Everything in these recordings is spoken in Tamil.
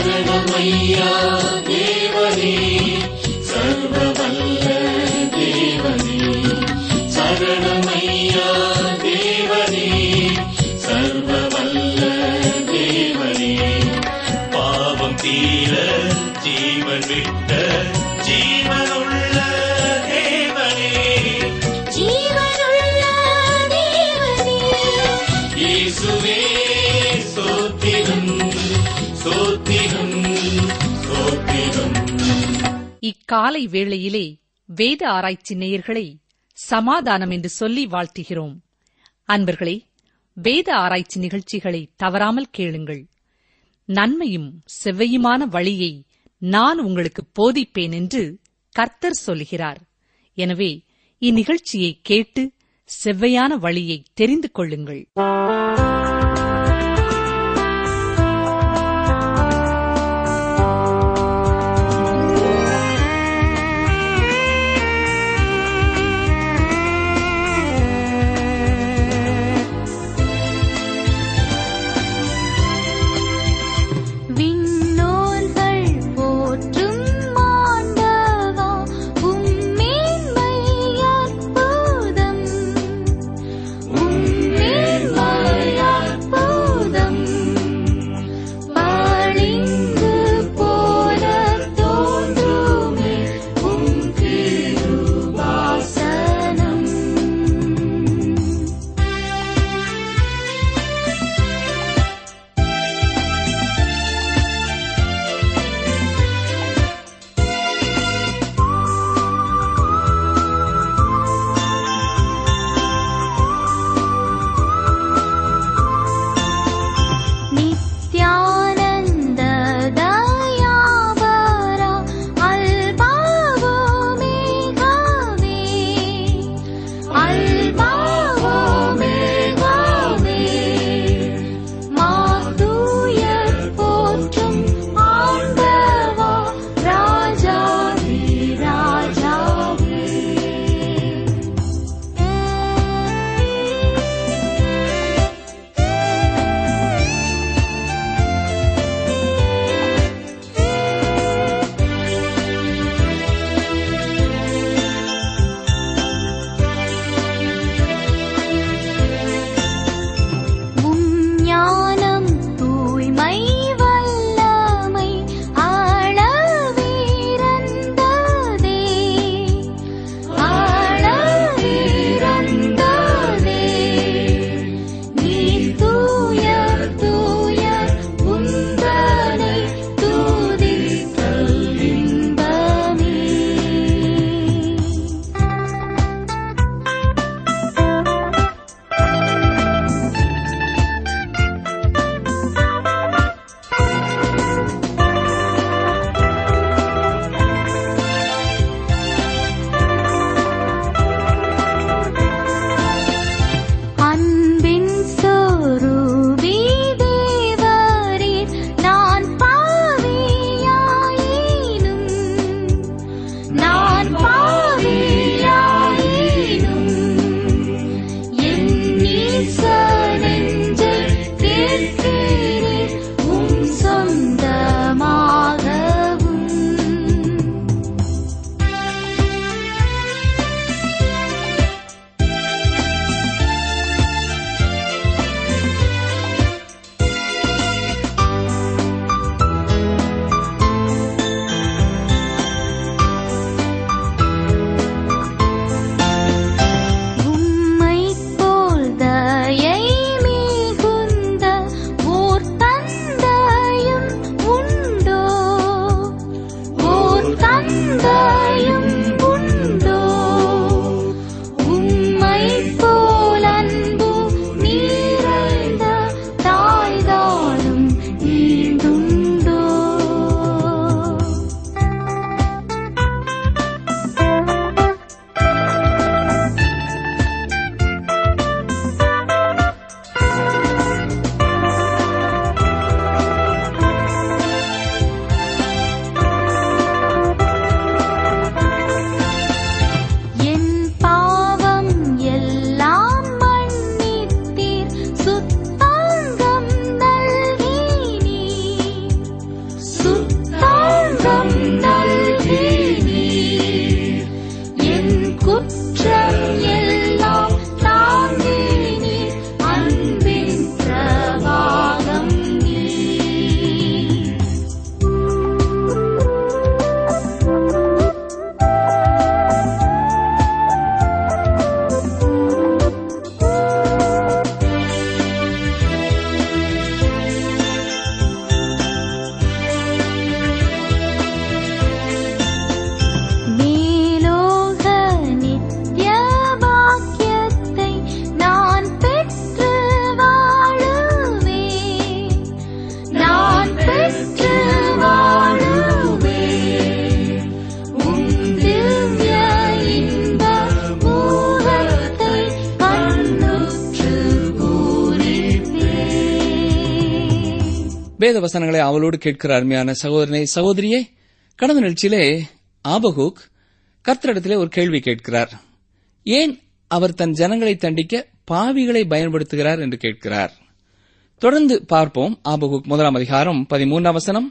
சரணமையா தேவனே சர்வ வல்ல தேவனே சரணமையா தேவனே சர்வ வல்ல தேவனே பாவம் தீர ஜீவன் விட்ட ஜீவனுள்ள தேவனே ஜீவனுள்ள தேவனே இயேசுவே சோத்திரம் சோத்திரம் சோத்திரம் இக்காலை வேளையிலே வேத ஆராய்ச்சி நேயர்களை சமாதானம் என்று சொல்லி வாழ்த்துகிறோம் அன்பர்களே வேத ஆராய்ச்சி நிகழ்ச்சிகளை தவறாமல் கேளுங்கள் நன்மையும் செவ்வையுமான வழியை நான் உங்களுக்கு போதிப்பேன் என்று கர்த்தர் சொல்கிறார் எனவே இந்நிகழ்ச்சியை கேட்டு செவ்வையான வழியை தெரிந்து கொள்ளுங்கள் விண்ணோர்கள் போற்றும் ஆண்டவா உம்மேன்மை அற்புதம் உம்மேன்மை வேத வசனங்களை அவளோடு கேட்கிற அருமையான சகோதரனை சகோதரியே கடந்த நிகழ்ச்சியிலே ஆபகூக் கர்த்தரிடத்திலே ஒரு கேள்வி கேட்கிறார் ஏன் அவர் தன் ஜனங்களை தண்டிக்க பாவிகளை பயன்படுத்துகிறார் என்று கேட்கிறார் தொடர்ந்து பார்ப்போம் ஆபகுக் முதலாம் அதிகாரம் பதிமூன்றாம் வசனம்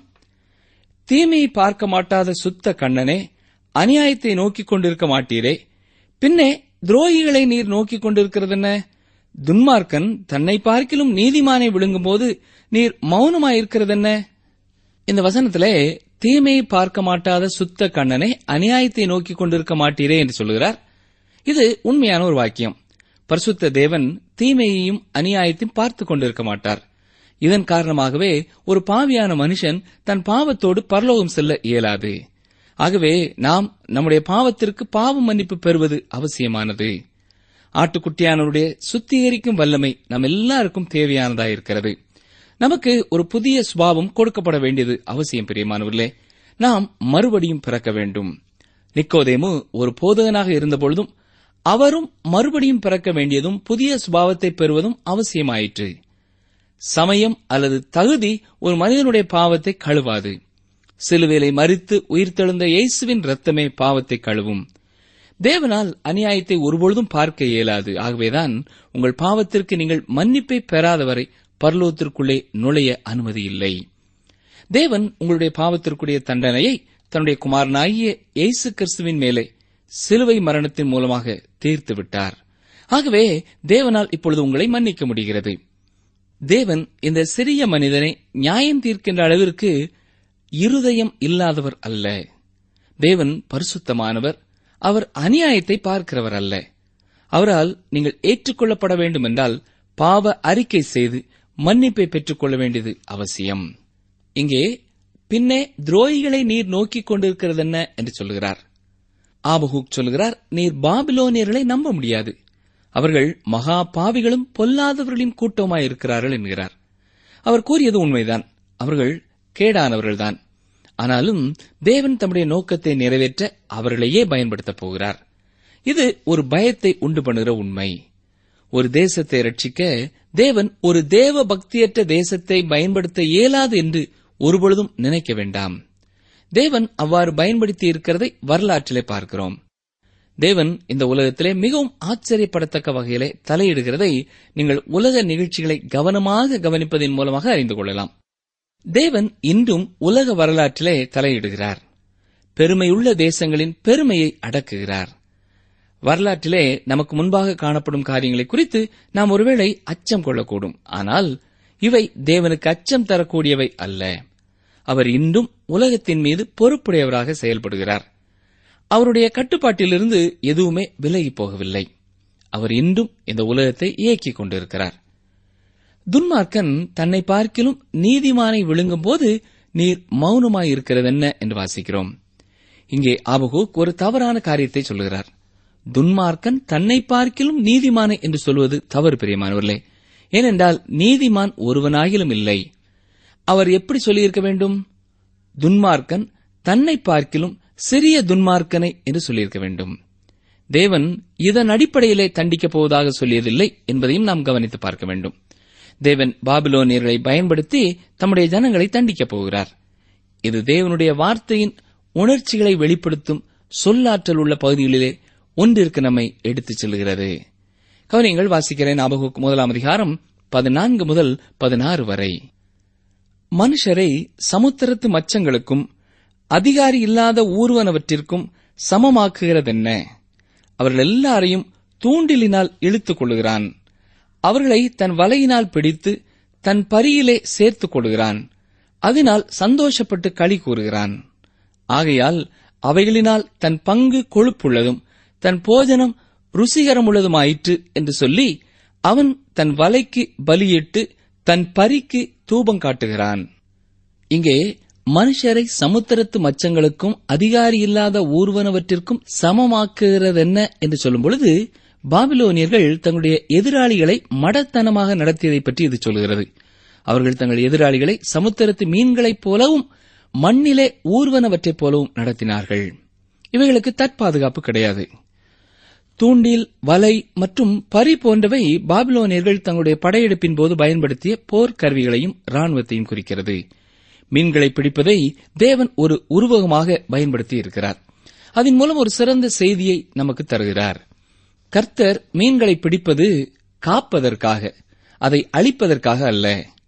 தீமையை பார்க்க மாட்டாத சுத்த கண்ணனே அநியாயத்தை நோக்கிக் கொண்டிருக்க மாட்டீரே பின்னே துரோகிகளை நீர் நோக்கிக் கொண்டிருக்கிறது என்ன துன்மார்க்கன் தன்னை பார்க்கிலும் நீதிமானை விழுங்கும்போது நீர் மௌனமாயிருக்கிறது என்ன இந்த வசனத்திலே தீமையை பார்க்க மாட்டாத சுத்த கண்ணனை அநியாயத்தை நோக்கிக் கொண்டிருக்க மாட்டீரே என்று சொல்லுகிறார் இது உண்மையான ஒரு வாக்கியம் பரிசுத்த தேவன் தீமையையும் அநியாயத்தையும் பார்த்துக் கொண்டிருக்க மாட்டார் இதன் காரணமாகவே ஒரு பாவியான மனுஷன் தன் பாவத்தோடு பரலோகம் செல்ல இயலாது ஆகவே நாம் நம்முடைய பாவத்திற்கு பாவ மன்னிப்பு பெறுவது அவசியமானது ஆட்டுக்குட்டியானவருடைய சுத்திகரிக்கும் வல்லமை நம் எல்லாருக்கும் தேவையானதாயிருக்கிறது நமக்கு ஒரு புதிய சுபாவம் கொடுக்கப்பட வேண்டியது அவசியம் பிரியமானவர்களே நாம் மறுபடியும் பிறக்க வேண்டும் நிக்கோதேமு ஒரு போதகனாக இருந்தபொழுதும் அவரும் மறுபடியும் பிறக்க வேண்டியதும் புதிய சுபாவத்தை பெறுவதும் அவசியமாயிற்று சமயம் அல்லது தகுதி ஒரு மனிதனுடைய பாவத்தை கழுவாது சிலுவேலை மறித்து உயிர்த்தெழுந்த இயேசுவின் ரத்தமே பாவத்தை கழுவும் தேவனால் அநியாயத்தை ஒருபொழுதும் பார்க்க இயலாது ஆகவேதான் உங்கள் பாவத்திற்கு நீங்கள் மன்னிப்பை பெறாதவரை பரலோகத்திற்குள்ளே நுழைய அனுமதி இல்லை தேவன் உங்களுடைய பாவத்திற்குரிய தண்டனையை தன்னுடைய குமாரனாகிய இயேசு கிறிஸ்துவின் மேலே சிலுவை மரணத்தின் மூலமாக தீர்த்து விட்டார் ஆகவே தேவனால் இப்பொழுது உங்களை மன்னிக்க முடிகிறது தேவன் இந்த சிறிய மனிதனை நியாயம் தீர்க்கின்ற அளவிற்கு இருதயம் இல்லாதவர் அல்ல தேவன் பரிசுத்தமானவர் அவர் அநியாயத்தை பார்க்கிறவர் அல்ல அவரால் நீங்கள் ஏற்றுக்கொள்ளப்பட வேண்டும் என்றால் பாவ அறிக்கை செய்து மன்னிப்பை பெற்றுக்கொள்ள வேண்டியது அவசியம் இங்கே பின்னே துரோகிகளை நீர் நோக்கிக் கொண்டிருக்கிறதென்ன என்று சொல்கிறார் ஆபஹூக் சொல்கிறார் நீர் பாபிலோனியர்களை நம்ப முடியாது அவர்கள் மகா பாவிகளும் பொல்லாதவர்களின் கூட்டமாயிருக்கிறார்கள் என்கிறார் அவர் கூறியது உண்மைதான் அவர்கள் கேடானவர்கள்தான் ஆனாலும் தேவன் தம்முடைய நோக்கத்தை நிறைவேற்ற அவர்களையே பயன்படுத்தப் போகிறார் இது ஒரு பயத்தை உண்டு பண்ணுகிற உண்மை ஒரு தேசத்தை ரட்சிக்க தேவன் ஒரு தேவ பக்தியற்ற தேசத்தை பயன்படுத்த இயலாது என்று ஒருபொழுதும் நினைக்க வேண்டாம் தேவன் அவ்வாறு பயன்படுத்தி இருக்கிறதை வரலாற்றிலே பார்க்கிறோம் தேவன் இந்த உலகத்திலே மிகவும் ஆச்சரியப்படத்தக்க வகையிலே தலையிடுகிறதை நீங்கள் உலக நிகழ்ச்சிகளை கவனமாக கவனிப்பதன் மூலமாக அறிந்து கொள்ளலாம் தேவன் இன்றும் உலக வரலாற்றிலே தலையிடுகிறார் பெருமையுள்ள தேசங்களின் பெருமையை அடக்குகிறார் வரலாற்றிலே நமக்கு முன்பாக காணப்படும் காரியங்களை குறித்து நாம் ஒருவேளை அச்சம் கொள்ளக்கூடும் ஆனால் இவை தேவனுக்கு அச்சம் தரக்கூடியவை அல்ல அவர் இன்றும் உலகத்தின் மீது பொறுப்புடையவராக செயல்படுகிறார் அவருடைய கட்டுப்பாட்டிலிருந்து எதுவுமே விலகி போகவில்லை அவர் இன்றும் இந்த உலகத்தை இயக்கிக் கொண்டிருக்கிறார் துன்மார்க்கன் தன்னை பார்க்கிலும் நீதிமானை விழுங்கும் போது நீர் மௌனமாயிருக்கிறதென்ன என்று வாசிக்கிறோம் இங்கே ஆபகூக் ஒரு தவறான காரியத்தை சொல்லுகிறார் துன்மார்க்கன் தன்னை பார்க்கிலும் நீதிமானை என்று சொல்வது தவறு பிரியமானவர்களே ஏனென்றால் நீதிமான் ஒருவனாகிலும் இல்லை அவர் எப்படி சொல்லியிருக்க வேண்டும் துன்மார்க்கன் தன்னை பார்க்கிலும் சிறிய துன்மார்க்கனை என்று சொல்லியிருக்க வேண்டும் தேவன் இதன் அடிப்படையிலே தண்டிக்கப் போவதாக சொல்லியதில்லை என்பதையும் நாம் கவனித்து பார்க்க வேண்டும் தேவன் பாபிலோனியர்களை பயன்படுத்தி தம்முடைய ஜனங்களை தண்டிக்கப் போகிறார் இது தேவனுடைய வார்த்தையின் உணர்ச்சிகளை வெளிப்படுத்தும் சொல்லாற்றல் உள்ள பகுதிகளிலே ஒன்றிற்கு நம்மை எடுத்துச் செல்கிறது கவனியங்கள் வாசிக்கிறேன் அபகுக் முதலாம் அதிகாரம் பதினான்கு முதல் பதினாறு வரை மனுஷரை சமுத்திரத்து மச்சங்களுக்கும் அதிகாரி இல்லாத ஊர்வனவற்றிற்கும் சமமாக்குகிறதென்ன அவர்கள் எல்லாரையும் தூண்டிலினால் இழுத்துக் கொள்ளுகிறான் அவர்களை தன் வலையினால் பிடித்து தன் பரியிலே சேர்த்துக் கொள்கிறான் அதனால் சந்தோஷப்பட்டு களி கூறுகிறான் ஆகையால் அவைகளினால் தன் பங்கு கொழுப்புள்ளதும் தன் போஜனம் ருசிகரமுள்ளதுமாயிற்று என்று சொல்லி அவன் தன் வலைக்கு பலியிட்டு தன் பரிக்கு தூபம் காட்டுகிறான் இங்கே மனுஷரை சமுத்திரத்து மச்சங்களுக்கும் அதிகாரி இல்லாத ஊர்வனவற்றிற்கும் சமமாக்குகிறதென்ன என்று சொல்லும் பொழுது பாபிலோனியர்கள் தங்களுடைய எதிராளிகளை மடத்தனமாக நடத்தியதை பற்றி இது சொல்கிறது அவர்கள் தங்கள் எதிராளிகளை சமுத்திரத்து மீன்களைப் போலவும் மண்ணிலே ஊர்வனவற்றைப் போலவும் நடத்தினார்கள் இவைகளுக்கு தற்பாதுகாப்பு கிடையாது தூண்டில் வலை மற்றும் பரி போன்றவை பாபிலோனியர்கள் தங்களுடைய படையெடுப்பின் போது பயன்படுத்திய போர் கருவிகளையும் ராணுவத்தையும் குறிக்கிறது மீன்களை பிடிப்பதை தேவன் ஒரு உருவகமாக பயன்படுத்தி இருக்கிறார் அதன் மூலம் ஒரு சிறந்த செய்தியை நமக்கு தருகிறார் கர்த்தர் மீன்களை பிடிப்பது காப்பதற்காக அதை அழிப்பதற்காக அல்ல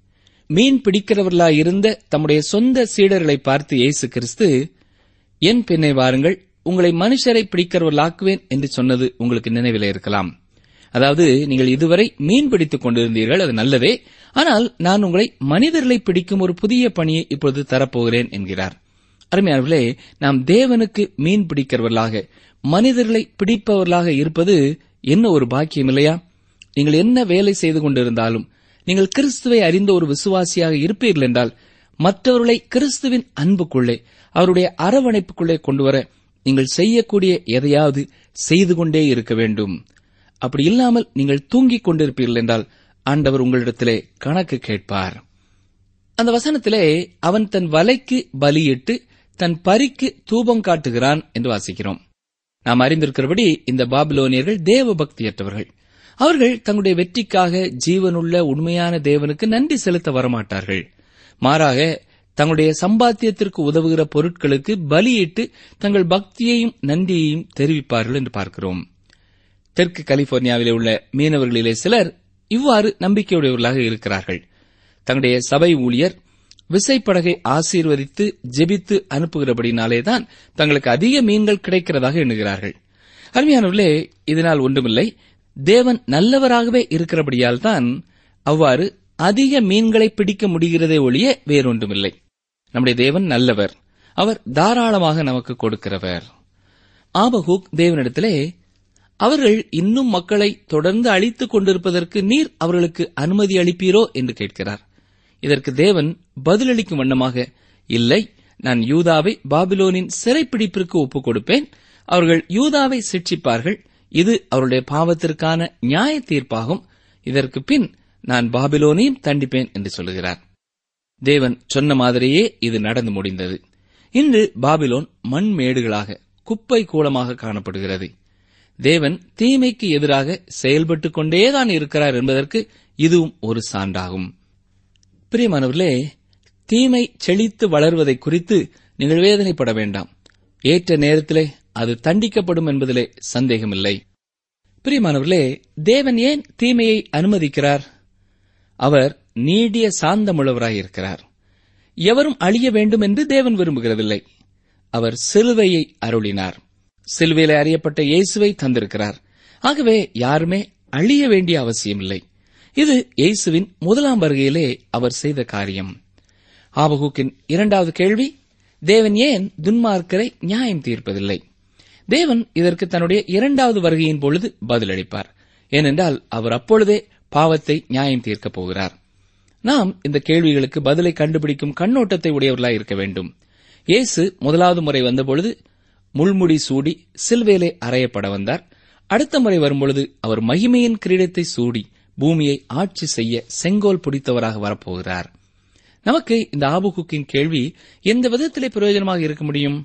மீன் பிடிக்கிறவர்களாயிருந்த தம்முடைய சொந்த சீடர்களை பார்த்து இயேசு கிறிஸ்து என் பின்னே வாருங்கள் உங்களை மனுஷரை பிடிக்கிறவர்களாக்குவேன் என்று சொன்னது உங்களுக்கு நினைவில் இருக்கலாம் அதாவது நீங்கள் இதுவரை மீன் பிடித்துக் கொண்டிருந்தீர்கள் அது நல்லதே ஆனால் நான் உங்களை மனிதர்களை பிடிக்கும் ஒரு புதிய பணியை இப்பொழுது தரப்போகிறேன் என்கிறார் அருமையானவர்களே நாம் தேவனுக்கு மீன் பிடிக்கிறவர்களாக மனிதர்களை பிடிப்பவர்களாக இருப்பது என்ன ஒரு பாக்கியம் இல்லையா நீங்கள் என்ன வேலை செய்து கொண்டிருந்தாலும் நீங்கள் கிறிஸ்துவை அறிந்த ஒரு விசுவாசியாக இருப்பீர்கள் என்றால் மற்றவர்களை கிறிஸ்துவின் அன்புக்குள்ளே அவருடைய அரவணைப்புக்குள்ளே கொண்டுவர நீங்கள் செய்யக்கூடிய எதையாவது செய்து கொண்டே இருக்க வேண்டும் அப்படி இல்லாமல் நீங்கள் தூங்கிக் கொண்டிருப்பீர்கள் என்றால் ஆண்டவர் உங்களிடத்திலே கணக்கு கேட்பார் அந்த வசனத்திலே அவன் தன் வலைக்கு பலியிட்டு தன் பரிக்கு தூபம் காட்டுகிறான் என்று வாசிக்கிறோம் நாம் அறிந்திருக்கிறபடி இந்த பாபிலோனியர்கள் தேவ பக்தியற்றவர்கள் அவர்கள் தங்களுடைய வெற்றிக்காக ஜீவனுள்ள உண்மையான தேவனுக்கு நன்றி செலுத்த வரமாட்டார்கள் மாறாக தங்களுடைய சம்பாத்தியத்திற்கு உதவுகிற பொருட்களுக்கு பலியிட்டு தங்கள் பக்தியையும் நன்றியையும் தெரிவிப்பார்கள் என்று பார்க்கிறோம் தெற்கு கலிபோர்னியாவிலே உள்ள மீனவர்களிலே சிலர் இவ்வாறு நம்பிக்கையுடையவர்களாக இருக்கிறார்கள் தங்களுடைய சபை ஊழியர் விசைப்படகை ஆசீர்வதித்து ஜெபித்து அனுப்புகிறபடினாலேதான் தங்களுக்கு அதிக மீன்கள் கிடைக்கிறதாக எண்ணுகிறார்கள் அருமையானவர்களே இதனால் ஒன்றுமில்லை தேவன் நல்லவராகவே இருக்கிறபடியால் தான் அவ்வாறு அதிக மீன்களை பிடிக்க முடிகிறதே ஒழிய வேறொன்றுமில்லை நம்முடைய தேவன் நல்லவர் அவர் தாராளமாக நமக்கு கொடுக்கிறவர் ஆபகூக் தேவனிடத்திலே அவர்கள் இன்னும் மக்களை தொடர்ந்து அழித்துக் கொண்டிருப்பதற்கு நீர் அவர்களுக்கு அனுமதி அளிப்பீரோ என்று கேட்கிறார் இதற்கு தேவன் பதிலளிக்கும் வண்ணமாக இல்லை நான் யூதாவை பாபிலோனின் சிறைப்பிடிப்பிற்கு ஒப்புக் கொடுப்பேன் அவர்கள் யூதாவை சிட்சிப்பார்கள் இது அவருடைய பாவத்திற்கான நியாய தீர்ப்பாகும் இதற்கு பின் நான் பாபிலோனையும் தண்டிப்பேன் என்று சொல்லுகிறார் தேவன் சொன்ன மாதிரியே இது நடந்து முடிந்தது இன்று பாபிலோன் மண்மேடுகளாக குப்பை கூலமாக காணப்படுகிறது தேவன் தீமைக்கு எதிராக செயல்பட்டுக் கொண்டேதான் இருக்கிறார் என்பதற்கு இதுவும் ஒரு சான்றாகும் பிரியமானவர்களே தீமை செழித்து வளர்வதை குறித்து நீங்கள் வேதனைப்பட வேண்டாம் ஏற்ற நேரத்திலே அது தண்டிக்கப்படும் என்பதிலே சந்தேகமில்லை பிரியமானவர்களே தேவன் ஏன் தீமையை அனுமதிக்கிறார் அவர் நீடிய சாந்தமுள்ளவராயிருக்கிறார் எவரும் அழிய வேண்டும் என்று தேவன் விரும்புகிறதில்லை அவர் சிலுவையை அருளினார் சிலுவையில அறியப்பட்ட இயேசுவை தந்திருக்கிறார் ஆகவே யாருமே அழிய வேண்டிய அவசியமில்லை இது இயேசுவின் முதலாம் வருகையிலே அவர் செய்த காரியம் ஆபகுக்கின் இரண்டாவது கேள்வி தேவன் ஏன் துன்மார்க்கரை நியாயம் தீர்ப்பதில்லை தேவன் இதற்கு தன்னுடைய இரண்டாவது வருகையின் பொழுது பதிலளிப்பார் ஏனென்றால் அவர் அப்பொழுதே பாவத்தை நியாயம் தீர்க்கப் போகிறார் நாம் இந்த கேள்விகளுக்கு பதிலை கண்டுபிடிக்கும் கண்ணோட்டத்தை உடையவர்களாய் இருக்க வேண்டும் இயேசு முதலாவது முறை வந்தபொழுது முள்முடி சூடி சில்வேலை அறையப்பட வந்தார் அடுத்த முறை வரும்பொழுது அவர் மகிமையின் கிரீடத்தை சூடி பூமியை ஆட்சி செய்ய செங்கோல் பிடித்தவராக வரப்போகிறார் நமக்கு இந்த ஆபுகுக்கின் கேள்வி எந்த விதத்திலே பிரயோஜனமாக இருக்க முடியும்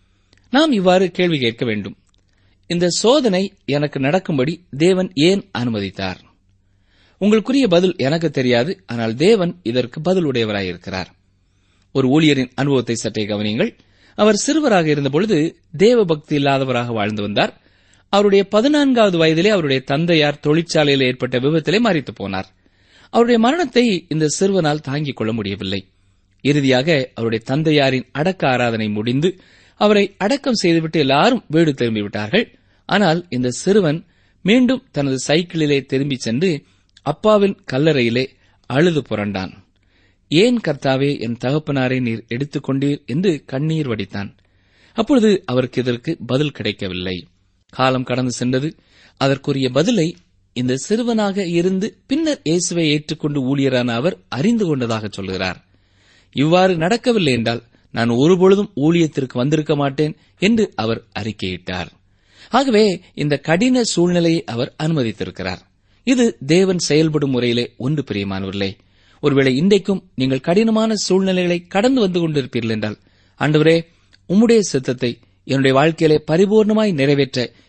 நாம் இவ்வாறு கேள்வி கேட்க வேண்டும் இந்த சோதனை எனக்கு நடக்கும்படி தேவன் ஏன் அனுமதித்தார் உங்களுக்குரிய பதில் எனக்கு தெரியாது ஆனால் தேவன் இதற்கு பதில் உடையவராயிருக்கிறார் ஒரு ஊழியரின் அனுபவத்தை சற்றே கவனியுங்கள் அவர் சிறுவராக இருந்தபொழுது தேவ பக்தி இல்லாதவராக வாழ்ந்து வந்தார் அவருடைய பதினான்காவது வயதிலே அவருடைய தந்தையார் தொழிற்சாலையில் ஏற்பட்ட விபத்திலே மறித்து போனார் அவருடைய மரணத்தை இந்த சிறுவனால் தாங்கிக் கொள்ள முடியவில்லை இறுதியாக அவருடைய தந்தையாரின் அடக்க ஆராதனை முடிந்து அவரை அடக்கம் செய்துவிட்டு எல்லாரும் வீடு திரும்பிவிட்டார்கள் ஆனால் இந்த சிறுவன் மீண்டும் தனது சைக்கிளிலே திரும்பிச் சென்று அப்பாவின் கல்லறையிலே அழுது புரண்டான் ஏன் கர்த்தாவே என் தகப்பனாரை நீர் எடுத்துக்கொண்டீர் என்று கண்ணீர் வடித்தான் அப்பொழுது அவருக்கு இதற்கு பதில் கிடைக்கவில்லை காலம் கடந்து சென்றது அதற்குரிய பதிலை இந்த சிறுவனாக இருந்து பின்னர் இயேசுவை ஏற்றுக்கொண்டு ஊழியரான அவர் அறிந்து கொண்டதாக சொல்கிறார் இவ்வாறு நடக்கவில்லை என்றால் நான் ஒருபொழுதும் ஊழியத்திற்கு வந்திருக்க மாட்டேன் என்று அவர் அறிக்கையிட்டார் ஆகவே இந்த கடின சூழ்நிலையை அவர் அனுமதித்திருக்கிறார் இது தேவன் செயல்படும் முறையிலே ஒன்று பிரியமானவர்களே ஒருவேளை இன்றைக்கும் நீங்கள் கடினமான சூழ்நிலைகளை கடந்து வந்து கொண்டிருப்பீர்கள் என்றால் ஆண்டவரே உம்முடைய சித்தத்தை என்னுடைய வாழ்க்கையிலே பரிபூர்ணமாய் நிறைவேற்ற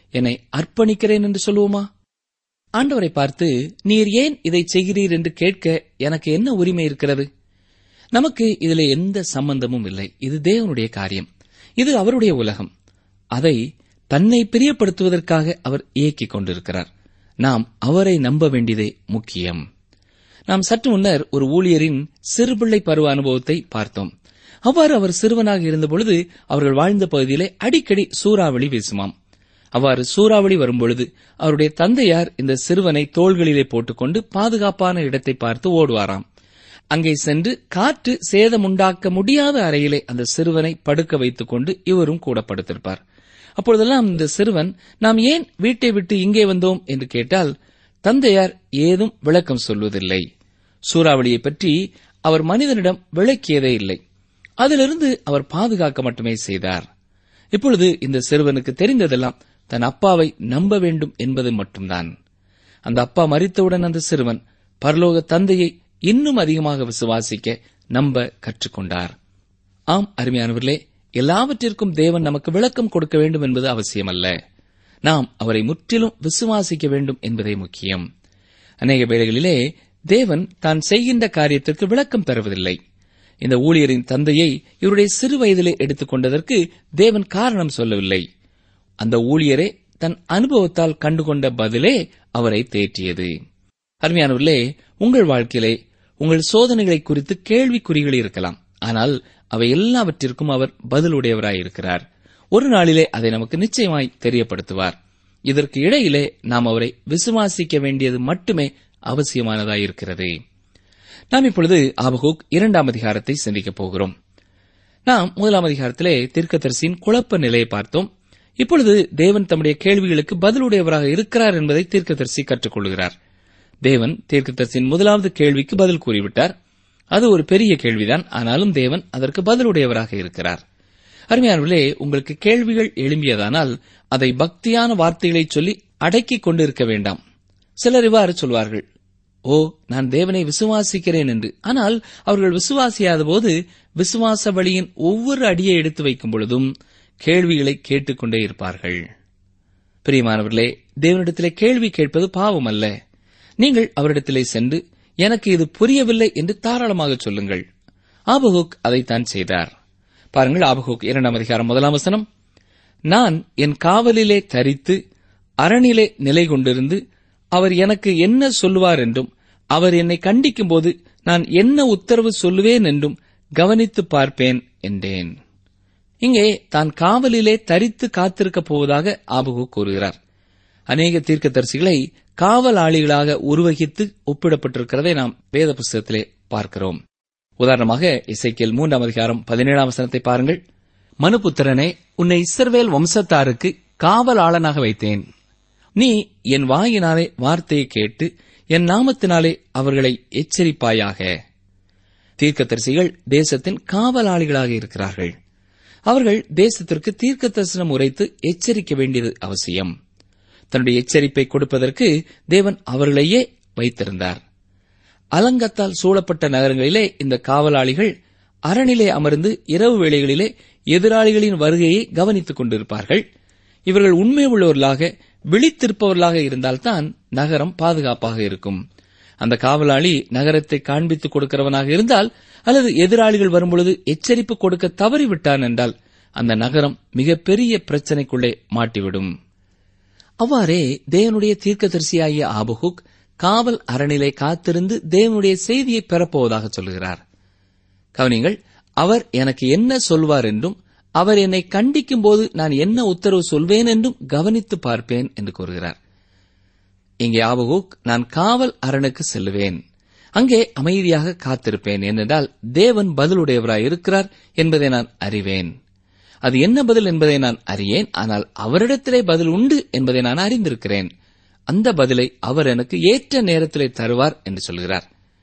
என்னை அர்ப்பணிக்கிறேன் என்று சொல்லுவோமா ஆண்டவரை பார்த்து நீர் ஏன் இதை செய்கிறீர் என்று கேட்க எனக்கு என்ன உரிமை இருக்கிறது நமக்கு இதிலே எந்த சம்பந்தமும் இல்லை இது தேவனுடைய காரியம் இது அவருடைய உலகம் அதை தன்னை பிரியப்படுத்துவதற்காக அவர் இயக்கிக் கொண்டிருக்கிறார் நாம் அவரை நம்ப வேண்டியதே முக்கியம் நாம் சற்று முன்னர் ஒரு ஊழியரின் சிறுபிள்ளை பருவ அனுபவத்தை பார்த்தோம் அவ்வாறு அவர் சிறுவனாக இருந்தபொழுது அவர்கள் வாழ்ந்த பகுதியிலே அடிக்கடி சூறாவளி வீசுமாம் அவ்வாறு சூறாவளி வரும்பொழுது அவருடைய தந்தையார் இந்த சிறுவனை தோள்களிலே போட்டுக்கொண்டு பாதுகாப்பான இடத்தை பார்த்து ஓடுவாராம் அங்கே சென்று காற்று சேதமுண்டாக்க முடியாத அறையிலே அந்த சிறுவனை படுக்க வைத்துக் கொண்டு இவரும் கூட படுத்திருப்பார் அப்பொழுதெல்லாம் இந்த சிறுவன் நாம் ஏன் வீட்டை விட்டு இங்கே வந்தோம் என்று கேட்டால் தந்தையார் ஏதும் விளக்கம் சொல்வதில்லை சூறாவளியை பற்றி அவர் மனிதனிடம் விளக்கியதே இல்லை அதிலிருந்து அவர் பாதுகாக்க மட்டுமே செய்தார் இப்பொழுது இந்த சிறுவனுக்கு தெரிந்ததெல்லாம் தன் அப்பாவை நம்ப வேண்டும் என்பது மட்டும்தான் அந்த அப்பா மறித்தவுடன் அந்த சிறுவன் பரலோக தந்தையை இன்னும் அதிகமாக விசுவாசிக்க நம்ப கற்றுக்கொண்டார் ஆம் அருமையானவர்களே எல்லாவற்றிற்கும் தேவன் நமக்கு விளக்கம் கொடுக்க வேண்டும் என்பது அவசியமல்ல நாம் அவரை முற்றிலும் விசுவாசிக்க வேண்டும் என்பதே முக்கியம் அநேக வேளைகளிலே தேவன் தான் செய்கின்ற காரியத்திற்கு விளக்கம் தருவதில்லை இந்த ஊழியரின் தந்தையை இவருடைய சிறு வயதிலே எடுத்துக் கொண்டதற்கு தேவன் காரணம் சொல்லவில்லை அந்த ஊழியரே தன் அனுபவத்தால் கண்டுகொண்ட பதிலே அவரை தேற்றியது அருமையானவர்களே உங்கள் வாழ்க்கையிலே உங்கள் சோதனைகளை குறித்து கேள்விக்குறிகள் இருக்கலாம் ஆனால் அவை எல்லாவற்றிற்கும் அவர் பதிலுடையவராயிருக்கிறார் ஒரு நாளிலே அதை நமக்கு நிச்சயமாய் தெரியப்படுத்துவார் இதற்கு இடையிலே நாம் அவரை விசுவாசிக்க வேண்டியது மட்டுமே அவசியமானதாயிருக்கிறது நாம் இப்பொழுது ஆபகூக் இரண்டாம் அதிகாரத்தை சிந்திக்கப் போகிறோம் நாம் முதலாம் அதிகாரத்திலே தீர்க்கதரிசியின் குழப்ப நிலையை பார்த்தோம் இப்பொழுது தேவன் தம்முடைய கேள்விகளுக்கு பதிலுடையவராக இருக்கிறார் என்பதை தீர்க்கதரிசி கற்றுக்கொள்கிறார் தேவன் தீர்க்கதரிசியின் முதலாவது கேள்விக்கு பதில் கூறிவிட்டார் அது ஒரு பெரிய கேள்விதான் ஆனாலும் தேவன் அதற்கு பதிலுடையவராக இருக்கிறார் அருமையானவர்களே உங்களுக்கு கேள்விகள் எழும்பியதானால் அதை பக்தியான வார்த்தைகளை சொல்லி அடக்கிக் கொண்டிருக்க வேண்டாம் சிலர் இவ்வாறு சொல்வார்கள் ஓ நான் தேவனை விசுவாசிக்கிறேன் என்று ஆனால் அவர்கள் விசுவாசியாத போது விசுவாச வழியின் ஒவ்வொரு அடியை எடுத்து வைக்கும் பொழுதும் கேள்விகளை கேட்டுக்கொண்டே இருப்பார்கள் பிரியமானவர்களே தேவனிடத்திலே கேள்வி கேட்பது பாவம் அல்ல நீங்கள் அவரிடத்திலே சென்று எனக்கு இது புரியவில்லை என்று தாராளமாக சொல்லுங்கள் ஆபகுக் அதைத்தான் செய்தார் பாருங்கள் ஆபகுக் இரண்டாம் அதிகாரம் முதலாம் வசனம் நான் என் காவலிலே தரித்து அரணிலே நிலை கொண்டிருந்து அவர் எனக்கு என்ன சொல்லுவார் என்றும் அவர் என்னை கண்டிக்கும்போது நான் என்ன உத்தரவு சொல்லுவேன் என்றும் கவனித்து பார்ப்பேன் என்றேன் இங்கே தான் காவலிலே தரித்து காத்திருக்கப் போவதாக ஆபகு கூறுகிறார் அநேக தீர்க்கதரிசிகளை காவலாளிகளாக உருவகித்து ஒப்பிடப்பட்டிருக்கிறதை நாம் வேத புஸ்தகத்திலே பார்க்கிறோம் உதாரணமாக இசைக்கியல் மூன்றாம் அதிகாரம் பதினேழாம் வசனத்தை பாருங்கள் மனுபுத்திரனே உன்னை இஸ்ரவேல் வம்சத்தாருக்கு காவலாளனாக வைத்தேன் நீ என் வாயினாலே வார்த்தையை கேட்டு என் நாமத்தினாலே அவர்களை எச்சரிப்பாயாக தீர்க்கதரிசிகள் தேசத்தின் காவலாளிகளாக இருக்கிறார்கள் அவர்கள் தேசத்திற்கு தீர்க்க தரிசனம் உரைத்து எச்சரிக்க வேண்டியது அவசியம் தன்னுடைய எச்சரிப்பை கொடுப்பதற்கு தேவன் அவர்களையே வைத்திருந்தார் அலங்கத்தால் சூழப்பட்ட நகரங்களிலே இந்த காவலாளிகள் அரணிலே அமர்ந்து இரவு வேளைகளிலே எதிராளிகளின் வருகையை கவனித்துக் கொண்டிருப்பார்கள் இவர்கள் உண்மை உள்ளவர்களாக விழித்திருப்பவர்களாக இருந்தால்தான் நகரம் பாதுகாப்பாக இருக்கும் அந்த காவலாளி நகரத்தை காண்பித்துக் கொடுக்கிறவனாக இருந்தால் அல்லது எதிராளிகள் வரும்பொழுது எச்சரிப்பு கொடுக்க தவறிவிட்டான் என்றால் அந்த நகரம் மிகப்பெரிய பிரச்சனைக்குள்ளே மாட்டிவிடும் அவ்வாறே தேவனுடைய தீர்க்கதரிசியாகிய ஆபகுக் காவல் அரணிலே காத்திருந்து தேவனுடைய செய்தியை பெறப்போவதாக சொல்கிறார் கவனிங்கள் அவர் எனக்கு என்ன சொல்வார் என்றும் அவர் என்னை கண்டிக்கும் போது நான் என்ன உத்தரவு சொல்வேன் என்றும் கவனித்து பார்ப்பேன் என்று கூறுகிறார் இங்கே ஆபகுக் நான் காவல் அரணுக்கு செல்லுவேன் அங்கே அமைதியாக காத்திருப்பேன் ஏனென்றால் தேவன் பதிலுடையவராய் இருக்கிறார் என்பதை நான் அறிவேன் அது என்ன பதில் என்பதை நான் அறியேன் ஆனால் அவரிடத்திலே பதில் உண்டு என்பதை நான் அறிந்திருக்கிறேன் அந்த பதிலை அவர் எனக்கு ஏற்ற நேரத்திலே தருவார் என்று சொல்கிறார்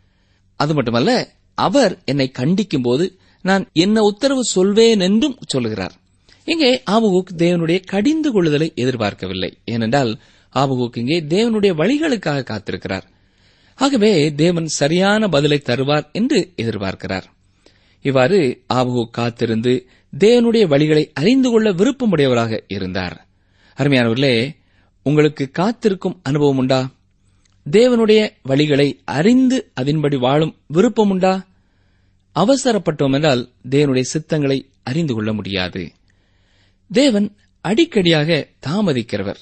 அது மட்டுமல்ல அவர் என்னை கண்டிக்கும் போது நான் என்ன உத்தரவு சொல்வேன் என்றும் சொல்லுகிறார் இங்கே ஆபுகுக் தேவனுடைய கடிந்து கொள்ளுதலை எதிர்பார்க்கவில்லை ஏனென்றால் ஆபுகுக் இங்கே தேவனுடைய வழிகளுக்காக காத்திருக்கிறார் ஆகவே தேவன் சரியான பதிலை தருவார் என்று எதிர்பார்க்கிறார் இவ்வாறு ஆபுகுக் காத்திருந்து தேவனுடைய வழிகளை அறிந்து கொள்ள விருப்பமுடையவராக இருந்தார் அருமையானவர்களே உங்களுக்கு காத்திருக்கும் அனுபவம் உண்டா தேவனுடைய வழிகளை அறிந்து அதன்படி வாழும் விருப்பம் உண்டா அவசரப்பட்டோம் என்றால் தேவனுடைய சித்தங்களை அறிந்து கொள்ள முடியாது தேவன் அடிக்கடியாக தாமதிக்கிறவர்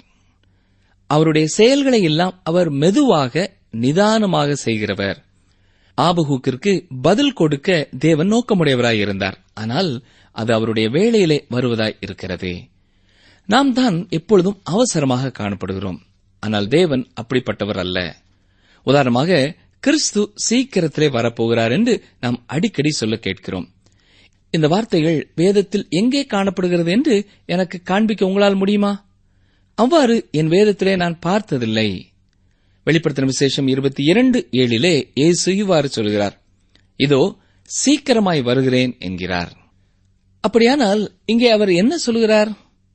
அவருடைய செயல்களை எல்லாம் அவர் மெதுவாக நிதானமாக செய்கிறவர் ஆபகூக்கிற்கு பதில் கொடுக்க தேவன் நோக்கமுடையவராய் இருந்தார் ஆனால் அது அவருடைய வேளையிலே வருவதாய் இருக்கிறது நாம் தான் எப்பொழுதும் அவசரமாக காணப்படுகிறோம் ஆனால் தேவன் அப்படிப்பட்டவர் அல்ல உதாரணமாக கிறிஸ்து சீக்கிரத்திலே வரப்போகிறார் என்று நாம் அடிக்கடி சொல்ல கேட்கிறோம் இந்த வார்த்தைகள் வேதத்தில் எங்கே காணப்படுகிறது என்று எனக்கு காண்பிக்க உங்களால் முடியுமா அவ்வாறு என் வேதத்திலே நான் பார்த்ததில்லை வெளிப்படுத்தின விசேஷம் இருபத்தி இரண்டு ஏழிலே இயேசு இவ்வாறு சொல்கிறார் இதோ சீக்கிரமாய் வருகிறேன் என்கிறார் அப்படியானால் இங்கே அவர் என்ன சொல்கிறார்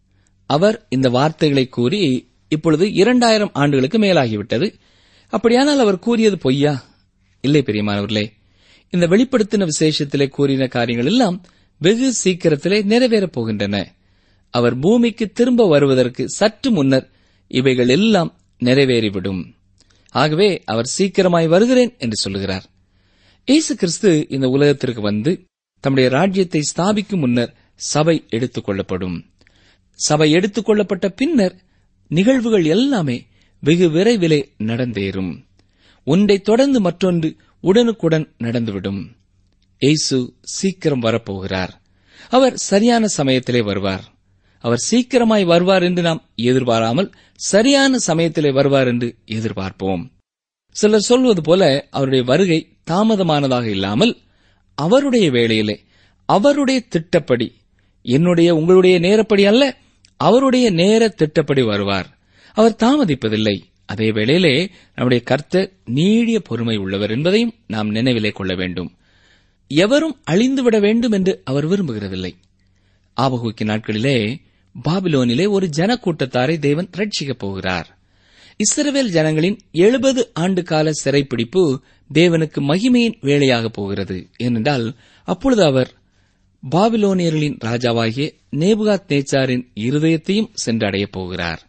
அவர் இந்த வார்த்தைகளை கூறி இப்பொழுது இரண்டாயிரம் ஆண்டுகளுக்கு மேலாகிவிட்டது அப்படியானால் அவர் கூறியது பொய்யா இல்லை பெரியமானவர்களே இந்த வெளிப்படுத்தின விசேஷத்திலே கூறின காரியங்கள் எல்லாம் வெகு சீக்கிரத்திலே நிறைவேறப் போகின்றன அவர் பூமிக்கு திரும்ப வருவதற்கு சற்று முன்னர் இவைகள் எல்லாம் நிறைவேறிவிடும் ஆகவே அவர் சீக்கிரமாய் வருகிறேன் என்று சொல்லுகிறார் இயேசு கிறிஸ்து இந்த உலகத்திற்கு வந்து தம்முடைய ராஜ்யத்தை ஸ்தாபிக்கும் முன்னர் சபை எடுத்துக் கொள்ளப்படும் சபை எடுத்துக் கொள்ளப்பட்ட பின்னர் நிகழ்வுகள் எல்லாமே வெகு விரைவிலே நடந்தேறும் ஒன்றை தொடர்ந்து மற்றொன்று உடனுக்குடன் நடந்துவிடும் இயேசு சீக்கிரம் வரப்போகிறார் அவர் சரியான சமயத்திலே வருவார் அவர் சீக்கிரமாய் வருவார் என்று நாம் எதிர்பாராமல் சரியான சமயத்திலே வருவார் என்று எதிர்பார்ப்போம் சிலர் சொல்வது போல அவருடைய வருகை தாமதமானதாக இல்லாமல் அவருடைய வேளையிலே அவருடைய திட்டப்படி என்னுடைய உங்களுடைய நேரப்படி அல்ல அவருடைய நேர திட்டப்படி வருவார் அவர் தாமதிப்பதில்லை அதே வேளையிலே நம்முடைய கர்த்தர் நீடிய பொறுமை உள்ளவர் என்பதையும் நாம் நினைவிலே கொள்ள வேண்டும் எவரும் அழிந்துவிட வேண்டும் என்று அவர் விரும்புகிறதில்லை ஆபகுக்கி நாட்களிலே பாபிலோனிலே ஒரு ஜனக்கூட்டத்தாரை தேவன் ரட்சிக்கப் போகிறார் இஸ்ரவேல் ஜனங்களின் எழுபது ஆண்டு கால சிறைப்பிடிப்பு தேவனுக்கு மகிமையின் வேலையாக போகிறது ஏனென்றால் அப்பொழுது அவர் பாபிலோனியர்களின் ராஜாவாகிய நேபுகாத் நேச்சாரின் இருதயத்தையும் சென்றடையப் போகிறார்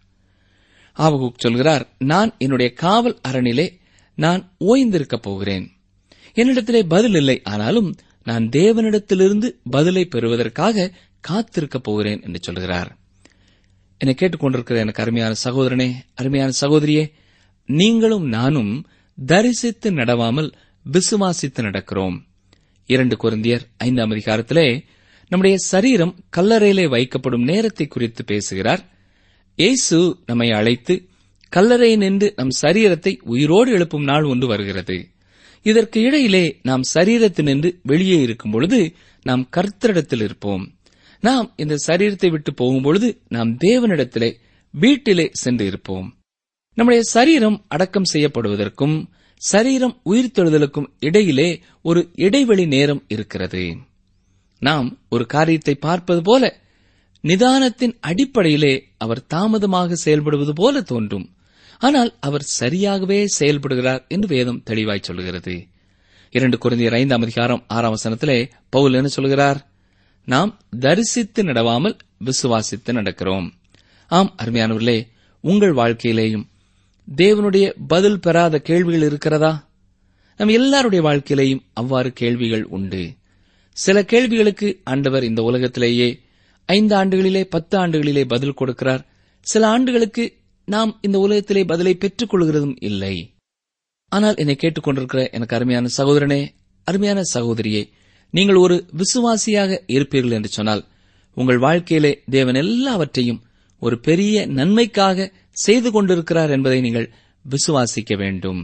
ஆபகுக் சொல்கிறார் நான் என்னுடைய காவல் அரணிலே நான் ஓய்ந்திருக்கப் போகிறேன் என்னிடத்திலே பதில் இல்லை ஆனாலும் நான் தேவனிடத்திலிருந்து பதிலை பெறுவதற்காக காத்திருக்கப் போகிறேன் என்று சொல்கிறார் என்னை கேட்டுக்கொண்டிருக்கிற எனக்கு அருமையான சகோதரனே அருமையான சகோதரியே நீங்களும் நானும் தரிசித்து நடவாமல் விசுவாசித்து நடக்கிறோம் இரண்டு குருந்தியர் ஐந்தாம் அதிகாரத்திலே நம்முடைய சரீரம் கல்லறையிலே வைக்கப்படும் நேரத்தை குறித்து பேசுகிறார் இயேசு நம்மை அழைத்து கல்லறை நின்று நம் சரீரத்தை உயிரோடு எழுப்பும் நாள் ஒன்று வருகிறது இதற்கு இடையிலே நாம் சரீரத்தினின்று வெளியே இருக்கும் பொழுது நாம் கர்த்தரிடத்தில் இருப்போம் நாம் இந்த சரீரத்தை விட்டு போகும்பொழுது நாம் தேவனிடத்திலே வீட்டிலே சென்று இருப்போம் நம்முடைய சரீரம் அடக்கம் செய்யப்படுவதற்கும் சரீரம் உயிர்த்தெழுதலுக்கும் இடையிலே ஒரு இடைவெளி நேரம் இருக்கிறது நாம் ஒரு காரியத்தை பார்ப்பது போல நிதானத்தின் அடிப்படையிலே அவர் தாமதமாக செயல்படுவது போல தோன்றும் ஆனால் அவர் சரியாகவே செயல்படுகிறார் என்று வேதம் தெளிவாய் சொல்கிறது இரண்டு குறைந்த ஐந்தாம் அதிகாரம் ஆறாம் வசனத்திலே பவுல் என்ன சொல்கிறார் நாம் தரிசித்து நடவாமல் விசுவாசித்து நடக்கிறோம் ஆம் அருமையானவர்களே உங்கள் வாழ்க்கையிலேயும் தேவனுடைய பதில் பெறாத கேள்விகள் இருக்கிறதா நம் எல்லாருடைய வாழ்க்கையிலேயும் அவ்வாறு கேள்விகள் உண்டு சில கேள்விகளுக்கு ஆண்டவர் இந்த உலகத்திலேயே ஐந்து ஆண்டுகளிலே பத்து ஆண்டுகளிலே பதில் கொடுக்கிறார் சில ஆண்டுகளுக்கு நாம் இந்த உலகத்திலே பதிலை பெற்றுக் கொள்கிறதும் இல்லை ஆனால் என்னை கேட்டுக்கொண்டிருக்கிற எனக்கு அருமையான சகோதரனே அருமையான சகோதரியே நீங்கள் ஒரு விசுவாசியாக இருப்பீர்கள் என்று சொன்னால் உங்கள் வாழ்க்கையிலே தேவன் எல்லாவற்றையும் ஒரு பெரிய நன்மைக்காக செய்து கொண்டிருக்கிறார் என்பதை நீங்கள் விசுவாசிக்க வேண்டும்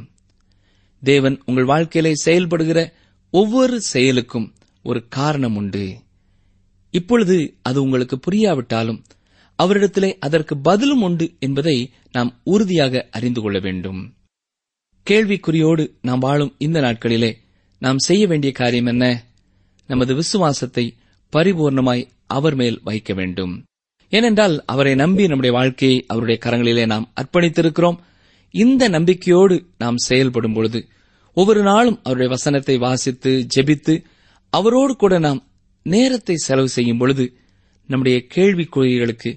தேவன் உங்கள் வாழ்க்கையிலே செயல்படுகிற ஒவ்வொரு செயலுக்கும் ஒரு காரணம் உண்டு இப்பொழுது அது உங்களுக்கு புரியாவிட்டாலும் அவரிடத்திலே அதற்கு பதிலும் உண்டு என்பதை நாம் உறுதியாக அறிந்து கொள்ள வேண்டும் கேள்விக்குறியோடு நாம் வாழும் இந்த நாட்களிலே நாம் செய்ய வேண்டிய காரியம் என்ன நமது விசுவாசத்தை பரிபூர்ணமாய் அவர் மேல் வைக்க வேண்டும் ஏனென்றால் அவரை நம்பி நம்முடைய வாழ்க்கையை அவருடைய கரங்களிலே நாம் அர்ப்பணித்திருக்கிறோம் இந்த நம்பிக்கையோடு நாம் செயல்படும் பொழுது ஒவ்வொரு நாளும் அவருடைய வசனத்தை வாசித்து ஜெபித்து அவரோடு கூட நாம் நேரத்தை செலவு செய்யும் பொழுது நம்முடைய கேள்விக்குறிகளுக்கு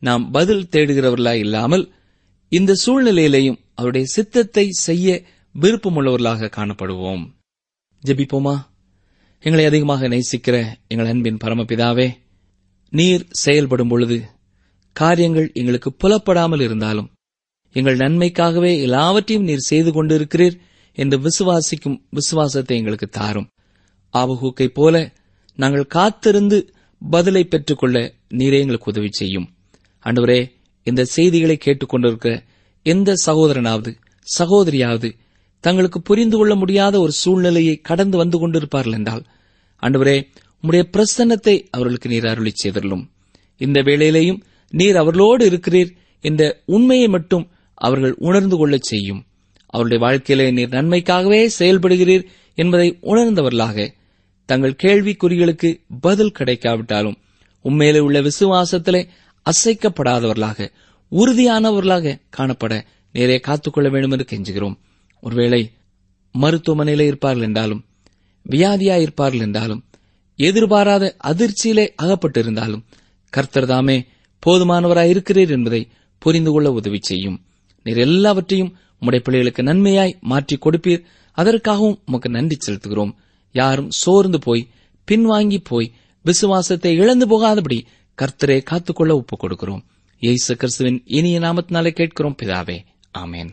நாம் பதில் தேடுகிறவர்களா இல்லாமல் இந்த சூழ்நிலையிலேயும் அவருடைய சித்தத்தை செய்ய விருப்பமுள்ளவர்களாக காணப்படுவோம் ஜெபிப்போமா எங்களை அதிகமாக நேசிக்கிற எங்கள் அன்பின் பரமபிதாவே நீர் செயல்படும் பொழுது காரியங்கள் எங்களுக்கு புலப்படாமல் இருந்தாலும் எங்கள் நன்மைக்காகவே எல்லாவற்றையும் நீர் செய்து கொண்டிருக்கிறீர் என்று விசுவாசிக்கும் விசுவாசத்தை எங்களுக்கு தாரும் ஆபகூக்கை போல நாங்கள் காத்திருந்து பதிலை பெற்றுக்கொள்ள நீரே எங்களுக்கு உதவி செய்யும் ஆண்டவரே இந்த செய்திகளை கேட்டுக்கொண்டிருக்கிற எந்த சகோதரனாவது சகோதரியாவது தங்களுக்கு புரிந்து கொள்ள முடியாத ஒரு சூழ்நிலையை கடந்து வந்து கொண்டிருப்பார்கள் என்றால் ஆண்டவரே உம்முடைய பிரசன்னத்தை அவர்களுக்கு நீர் அருளி செய்தருளும் இந்த வேளையிலேயும் நீர் அவர்களோடு இருக்கிறீர் என்ற உண்மையை மட்டும் அவர்கள் உணர்ந்து கொள்ளச் செய்யும் அவருடைய வாழ்க்கையிலே நீர் நன்மைக்காகவே செயல்படுகிறீர் என்பதை உணர்ந்தவர்களாக தங்கள் கேள்விக்குறிகளுக்கு பதில் கிடைக்காவிட்டாலும் உண்மையிலே உள்ள விசுவாசத்திலே அசைக்கப்படாதவர்களாக உறுதியானவர்களாக காணப்பட நேரே காத்துக்கொள்ள வேண்டும் என்று கெஞ்சுகிறோம் ஒருவேளை மருத்துவமனையிலே இருப்பார்கள் என்றாலும் வியாதியா இருப்பார்கள் என்றாலும் எதிர்பாராத அதிர்ச்சியிலே அகப்பட்டிருந்தாலும் கர்த்தர் தாமே போதுமானவராய் இருக்கிறீர் என்பதை புரிந்து கொள்ள உதவி செய்யும் நீர் எல்லாவற்றையும் உம்முடைய பிள்ளைகளுக்கு நன்மையாய் மாற்றி கொடுப்பீர் அதற்காகவும் உமக்கு நன்றி செலுத்துகிறோம் யாரும் சோர்ந்து போய் பின்வாங்கி போய் விசுவாசத்தை இழந்து போகாதபடி கர்த்தரை காத்துக்கொள்ள ஒப்புக் கொடுக்கிறோம் இயேசு கிறிஸ்துவின் இனிய நாமத்தினாலே கேட்கிறோம் பிதாவே ஆமென்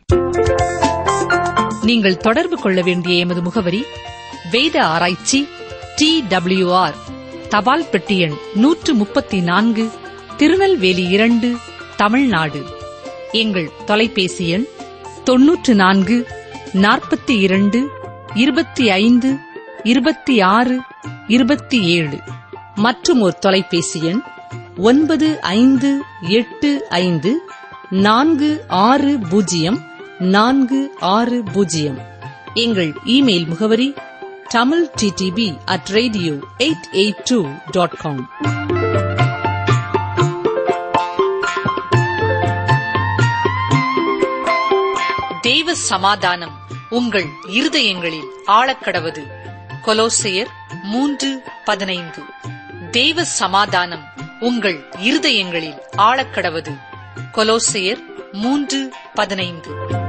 நீங்கள் தொடர்பு கொள்ள வேண்டிய எமது முகவரி வேத ஆராய்ச்சி டி ஆர் தபால் பெட்டி எண் நூற்று முப்பத்தி நான்கு திருநெல்வேலி இரண்டு தமிழ்நாடு எங்கள் தொலைபேசி எண் தொன்னூற்று நான்கு நாற்பத்தி இரண்டு இருபத்தி ஐந்து இருபத்தி ஆறு இருபத்தி ஏழு மற்றும் ஒரு தொலைபேசி எண் ஒன்பது ஐந்து எட்டு ஐந்து நான்கு ஆறு பூஜ்ஜியம் நான்கு ஆறு பூஜ்ஜியம் எங்கள் இமெயில் முகவரி Tamil DTP at radio eight eight two dot com Deva Samadhanam உங்கள் இருதயங்களில் ஆழக்கடவது கொலோசையர் மூன்று பதினைந்து தேவ சமாதானம் உங்கள் இருதயங்களில் ஆழக்கடவது கொலோசையர் மூன்று பதினைந்து